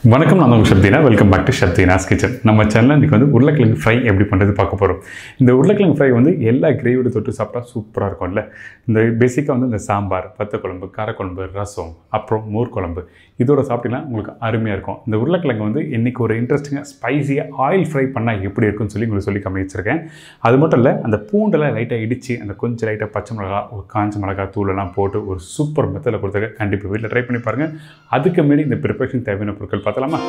வணக்கம் நான் உங்கள் Sabdina welcome back to Sabdina's kitchen நம்ம சேனலில் இன்றைக்கி வந்து உருளைக்கிழங்கு ஃப்ரை எப்படி பண்ணுறது பார்க்க போகிறோம் இந்த உருளைக்கிழங்கு ஃப்ரை வந்து எல்லா கிரேவியோட தொட்டு சாப்பிட்டா சூப்பராக இருக்கும்ல இந்த பேசிக்காக வந்து இந்த சாம்பார் பத்த குழம்பு காரக்குழம்பு ரசம் அப்புறம் மோர் குழம்பு இதோட சாப்பிட்டீங்கன்னா உங்களுக்கு அருமையாக இருக்கும் இந்த உருளைக்கிழங்கு வந்து இன்றைக்கி ஒரு இன்ட்ரெஸ்டிங்காக ஸ்பைசியாக ஆயில் ஃப்ரை பண்ணால் எப்படி இருக்கும்னு சொல்லி உங்களுக்கு சொல்லி காமிச்சிருக்கேன் அது மட்டும் இல்லை அந்த பூண்டெல்லாம் லைட்டாக இடித்து அந்த கொஞ்சம் லைட்டாக பச்சை மிளகா ஒரு காஞ்ச மிளகா தூளெல்லாம் போட்டு ஒரு சூப்பர் மெத்தடில் கொடுத்துருக்கேன் கண்டிப்பாக வீட்டில் ட்ரை பண்ணி பாருங்கள் அதுக்கு முன்னாடி இந்த ப்ரிப்பரேஷன் தேவையான பொருட்கள் பார்த்தலாமா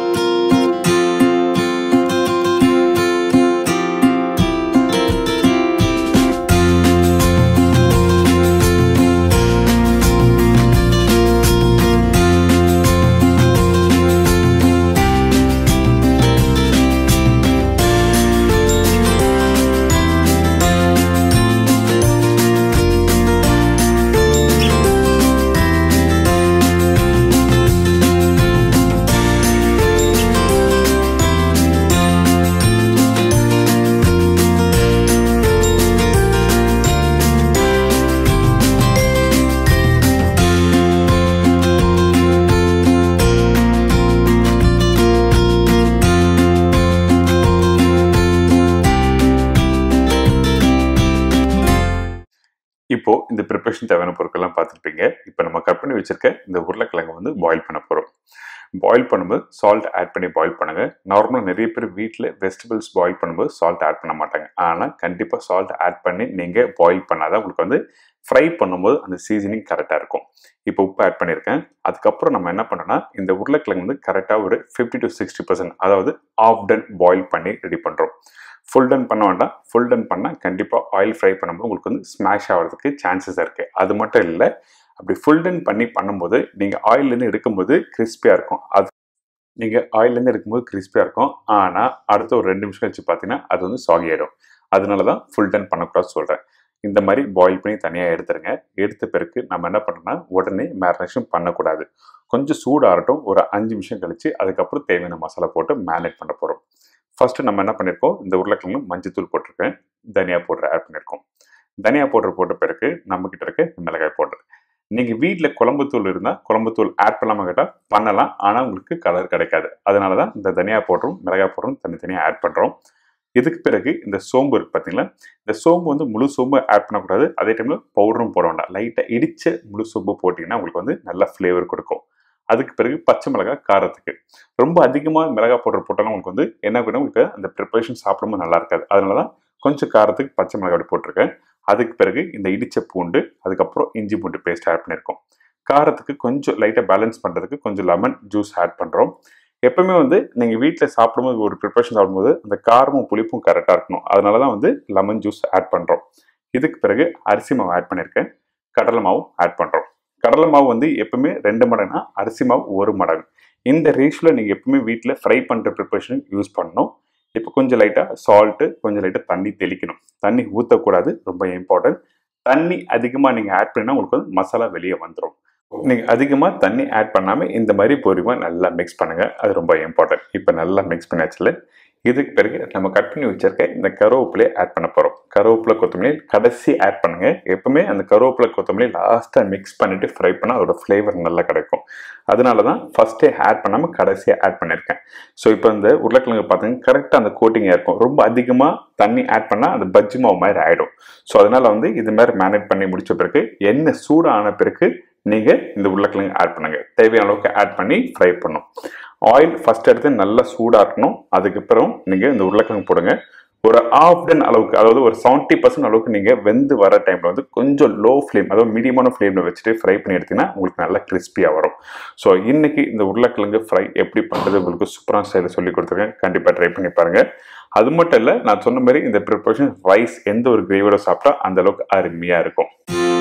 இப்போ இந்த ப்ரிப்பரேஷன் தேவையான பொருட்கள்லாம் பார்த்துருப்பீங்க இப்போ நம்ம கட் பண்ணி வச்சிருக்க இந்த உருளைக்கிழங்கு வந்து பாயில் பண்ண போகிறோம் பாயில் பண்ணும்போது சால்ட் ஆட் பண்ணி பாயில் பண்ணுங்க நார்மலாக நிறைய பேர் வீட்டில் வெஜிடபிள்ஸ் பாயில் பண்ணும்போது சால்ட் ஆட் பண்ண மாட்டாங்க ஆனால் கண்டிப்பாக சால்ட் ஆட் பண்ணி நீங்கள் பாயில் பண்ணாதான் உங்களுக்கு வந்து ஃப்ரை பண்ணும்போது அந்த சீசனிங் கரெக்டாக இருக்கும் இப்போ உப்பு ஆட் பண்ணியிருக்கேன் அதுக்கப்புறம் நம்ம என்ன பண்ணோம்னா இந்த உருளைக்கிழங்கு வந்து கரெக்டாக ஒரு ஃபிஃப்டி டு சிக்ஸ்டி பர்சன்ட் அதாவது ஆஃப் டன் பாயில் பண்ணி ரெடி பண்ணுறோம் ஃபுல் டன் பண்ண வேண்டாம் ஃபுல் டன் பண்ணால் கண்டிப்பாக ஆயில் ஃப்ரை பண்ணும்போது உங்களுக்கு வந்து ஸ்மாஷ் ஆகிறதுக்கு சான்சஸ் இருக்குது அது மட்டும் இல்லை அப்படி ஃபுல் டன் பண்ணி பண்ணும்போது நீங்கள் ஆயிலேருந்து எடுக்கும்போது கிறிஸ்பியாக இருக்கும் அது நீங்கள் ஆயிலேருந்து எடுக்கும்போது கிறிஸ்பியாக இருக்கும் ஆனால் அடுத்த ஒரு ரெண்டு நிமிஷம் கழிச்சு பார்த்தீங்கன்னா அது வந்து சாகி ஆகிடும் அதனால தான் ஃபுல் டன் பண்ணக்கூடாது சொல்கிறேன் இந்த மாதிரி பாயில் பண்ணி தனியாக எடுத்துருங்க எடுத்த பிறகு நம்ம என்ன பண்ணோம்னா உடனே மேரினேஷன் பண்ணக்கூடாது கொஞ்சம் சூடாகட்டும் ஒரு அஞ்சு நிமிஷம் கழிச்சு அதுக்கப்புறம் தேவையான மசாலா போட்டு மேரினேட் பண்ண போகிறோம் ஃபர்ஸ்ட் நம்ம என்ன பண்ணியிருக்கோம் இந்த உருளைக்கிழங்கு மஞ்சத்தூள் போட்டிருக்கேன் தனியா பவுடர் ஆட் பண்ணியிருக்கோம் தனியா பவுடர் போட்ட பிறகு நம்ம கிட்ட இருக்க மிளகாய் பவுடர் நீங்கள் வீட்டில் குழம்புத்தூள் இருந்தால் குழம்புத்தூள் ஆட் பண்ணாமல் கேட்டால் பண்ணலாம் ஆனால் உங்களுக்கு கலர் கிடைக்காது அதனால தான் இந்த தனியா பவுடரும் மிளகாய் பவுடரும் தனித்தனியாக ஆட் பண்ணுறோம் இதுக்கு பிறகு இந்த சோம்பு இருக்கு பார்த்தீங்களா இந்த சோம்பு வந்து முழு சோம்பு ஆட் பண்ணக்கூடாது அதே டைமில் பவுடரும் போட வேண்டாம் லைட்டாக இடிச்ச முழு சோம்பு போட்டிங்கன்னா உங்களுக்கு வந்து நல்ல ஃப்ளேவர் கொடுக்கும் அதுக்கு பிறகு பச்சை மிளகாய் காரத்துக்கு ரொம்ப அதிகமாக மிளகாய் பவுடர் போட்டாலும் உங்களுக்கு வந்து என்ன பண்ணணும் உங்களுக்கு அந்த ப்ரிப்பரேஷன் சாப்பிடும்போது நல்லா இருக்காது அதனால தான் கொஞ்சம் காரத்துக்கு பச்சை மிளகாய் அப்படி போட்டிருக்கேன் அதுக்கு பிறகு இந்த இடிச்ச பூண்டு அதுக்கப்புறம் இஞ்சி பூண்டு பேஸ்ட் ஆட் பண்ணியிருக்கோம் காரத்துக்கு கொஞ்சம் லைட்டாக பேலன்ஸ் பண்ணுறதுக்கு கொஞ்சம் லெமன் ஜூஸ் ஆட் பண்ணுறோம் எப்பவுமே வந்து நீங்கள் வீட்டில் சாப்பிடும்போது ஒரு ப்ரிப்பரேஷன் சாப்பிடும்போது அந்த காரமும் புளிப்பும் கரெக்டாக இருக்கணும் அதனால தான் வந்து லெமன் ஜூஸ் ஆட் பண்ணுறோம் இதுக்கு பிறகு அரிசி மாவு ஆட் பண்ணியிருக்கேன் கடலை மாவும் ஆட் பண்ணுறோம் கடலை மாவு வந்து எப்பவுமே ரெண்டு மடங்குனா அரிசி மாவு ஒரு மடங்கு இந்த ரேஷியோவில் நீங்கள் எப்பவுமே வீட்டில் ஃப்ரை பண்ணுற ப்ரிப்பரேஷன் யூஸ் பண்ணணும் இப்போ கொஞ்சம் லைட்டாக சால்ட்டு கொஞ்சம் லைட்டாக தண்ணி தெளிக்கணும் தண்ணி ஊற்றக்கூடாது ரொம்ப இம்பார்ட்டன்ட் தண்ணி அதிகமாக நீங்கள் ஆட் பண்ணினா உங்களுக்கு வந்து மசாலா வெளியே வந்துடும் நீங்கள் அதிகமாக தண்ணி ஆட் பண்ணாமல் இந்த மாதிரி பொறுமையாக நல்லா மிக்ஸ் பண்ணுங்கள் அது ரொம்ப இம்பார்ட்டன்ட் இப்போ நல்லா மிக்ஸ் பண்ணியாச்சுல இதுக்கு பிறகு நம்ம கட் பண்ணி வச்சிருக்க இந்த கருவேப்பிலையை ஆட் பண்ண போகிறோம் கருவேப்பிலை கொத்தமல்லி கடைசி ஆட் பண்ணுங்க எப்பவுமே அந்த கருவேப்பிலை கொத்தமல்லி லாஸ்ட்டாக மிக்ஸ் பண்ணிட்டு ஃப்ரை பண்ணால் அதோட ஃப்ளேவர் நல்லா கிடைக்கும் அதனால தான் ஃபஸ்ட்டே ஆட் பண்ணாமல் கடைசியாக ஆட் பண்ணியிருக்கேன் ஸோ இப்போ இந்த உருளைக்கிழங்கு பார்த்தீங்கன்னா கரெக்டாக அந்த கோட்டிங்காக இருக்கும் ரொம்ப அதிகமாக தண்ணி ஆட் பண்ணால் அந்த பஜ்ஜி மாவு மாதிரி ஆகிடும் ஸோ அதனால வந்து இது மாதிரி மேனேஜ் பண்ணி முடிச்ச பிறகு எண்ணெய் சூடான பிறகு நீங்கள் இந்த உருளைக்கிழங்கு ஆட் பண்ணுங்க தேவையான அளவுக்கு ஆட் பண்ணி ஃப்ரை பண்ணும் ஆயில் ஃபர்ஸ்ட் எடுத்து நல்லா சூடாக இருக்கணும் அதுக்கப்புறம் நீங்கள் இந்த உருளைக்கிழங்கு போடுங்க ஒரு ஆஃப் டன் அளவுக்கு அதாவது ஒரு செவன்ட்டி பர்சன்ட் அளவுக்கு நீங்கள் வெந்து வர டைமில் வந்து கொஞ்சம் லோ ஃப்ளேம் அதாவது மீடியமான ஃப்ளேமில் வச்சுட்டு ஃப்ரை பண்ணி எடுத்தீங்கன்னா உங்களுக்கு நல்லா கிறிஸ்பியாக வரும் ஸோ இன்னைக்கு இந்த உருளைக்கிழங்கு ஃப்ரை எப்படி பண்ணுறது உங்களுக்கு சூப்பரான ஸ்டைலில் சொல்லி கொடுத்துருக்கேன் கண்டிப்பாக ட்ரை பண்ணி பாருங்கள் அது மட்டும் இல்லை நான் சொன்ன மாதிரி இந்த ப்ரிப்பரேஷன் ரைஸ் எந்த ஒரு கிரேவியோட சாப்பிட்டா அந்த அளவுக்கு அருமையாக இருக்கும்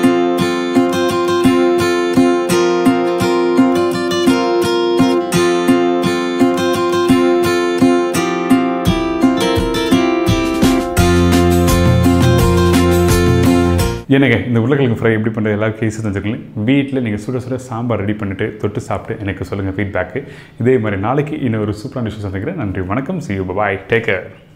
என்னங்க இந்த உருளைக்கிழங்கு ஃப்ரை எப்படி பண்ணுறது எல்லா கேஸும் தெரிஞ்சுக்கலாம் வீட்டில் நீங்கள் சுட சுட சாம்பார் ரெடி பண்ணிவிட்டு தொட்டு சாப்பிட்டு எனக்கு சொல்லுங்கள் ஃபீட்பேக்கு இதே மாதிரி நாளைக்கு இன்னும் ஒரு சூப்பரான விஷயம் சந்திக்கிறேன் நன்றி வணக்கம் see you bye take care